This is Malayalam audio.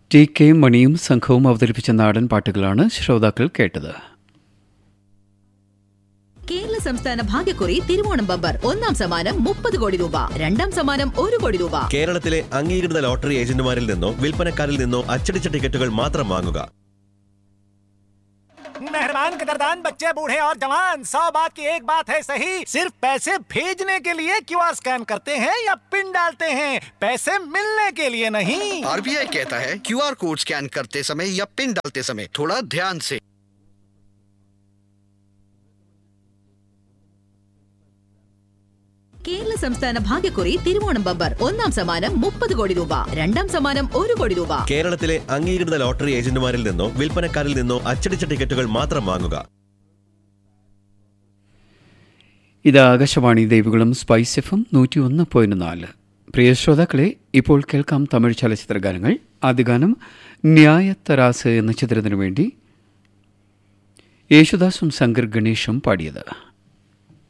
ടി കെ മണിയും സംഘവും അവതരിപ്പിച്ച നാടൻ പാട്ടുകളാണ് ശ്രോതാക്കൾ കേട്ടത് കേരള സംസ്ഥാന ഭാഗ്യക്കുറി തിരുവോണം ബമ്പർ ഒന്നാം സമ്മാനം മുപ്പത് കോടി രൂപ രണ്ടാം സമ്മാനം ഒരു കോടി രൂപ കേരളത്തിലെ അംഗീകൃത ലോട്ടറി ഏജന്റുമാരിൽ നിന്നോ വിൽപ്പനക്കാരിൽ നിന്നോ അച്ചടിച്ച ടിക്കറ്റുകൾ മാത്രം വാങ്ങുക मेहरबान कदरदान बच्चे बूढ़े और जवान सौ बात की एक बात है सही सिर्फ पैसे भेजने के लिए क्यूआर स्कैन करते हैं या पिन डालते हैं पैसे मिलने के लिए नहीं आरबीआई कहता है क्यूआर कोड स्कैन करते समय या पिन डालते समय थोड़ा ध्यान से കേരള സംസ്ഥാന ഭാഗ്യക്കുറി തിരുവോണം ബമ്പർ ഒന്നാം സമ്മാനം മുപ്പത് കോടി രൂപ രണ്ടാം സമ്മാനം ഒരു കോടി രൂപ കേരളത്തിലെ അംഗീകൃത ലോട്ടറി ഏജന്റുമാരിൽ നിന്നോ വിൽപ്പനക്കാരിൽ നിന്നോ അച്ചടിച്ച ടിക്കറ്റുകൾ മാത്രം വാങ്ങുക ഇത് ആകാശവാണി ദൈവങ്ങളും സ്പൈസ് എഫും നൂറ്റി ഒന്ന് പോയിന്റ് നാല് പ്രിയ ശ്രോതാക്കളെ ഇപ്പോൾ കേൾക്കാം തമിഴ് ചലച്ചിത്ര ഗാനങ്ങൾ ആദ്യ ഗാനം ന്യായ തരാസ് എന്ന ചിത്രത്തിനു വേണ്ടി യേശുദാസും ശങ്കർ ഗണേഷും പാടിയത്